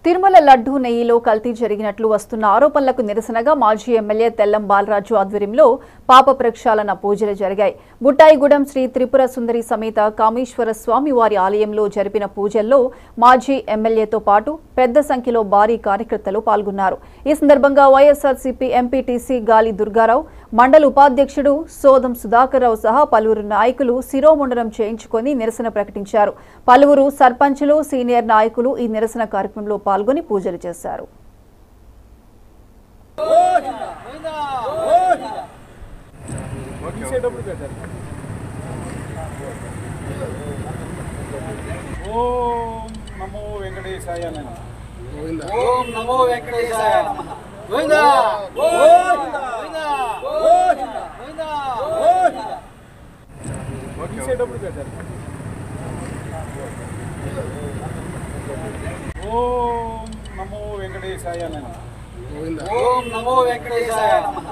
తిరుమల లడ్డూ నెయ్యిలో కల్తీ జరిగినట్లు వస్తున్న ఆరోపణలకు నిరసనగా మాజీ ఎమ్మెల్యే తెల్లం బాలరాజు ఆధ్వర్యంలో పాప ప్రక్షాళన పూజలు జరిగాయి బుట్టాయిగూడెం శ్రీ త్రిపుర సుందరి సమేత కామేశ్వర స్వామి వారి ఆలయంలో జరిపిన పూజల్లో మాజీ ఎమ్మెల్యేతో పాటు పెద్ద సంఖ్యలో భారీ కార్యకర్తలు పాల్గొన్నారు ఈ సందర్భంగా వైఎస్ఆర్సీపీ ఎంపీటీసీ గాలి దుర్గారావు మండల ఉపాధ్యక్షుడు సోదం సుధాకర్రావు సహా పలువురు నాయకులు శిరోముండనం చేయించుకొని నిరసన ప్రకటించారు పలువురు సర్పంచులు సీనియర్ నాయకులు ఈ నిరసన కార్యక్రమంలో పాల్గొని పూజలు చేశారు ఓం నమో వెంకటేశాయ నమ ఓం నమో వెంకటేశాయ నమః గోవిందా గోవిందా గోవిందా గోవిందా తీసేటప్పుడు పెట్టారు ఓం నమో వెంకటేశాయ నమ ఓం నమో వెంకటేశాయ నమః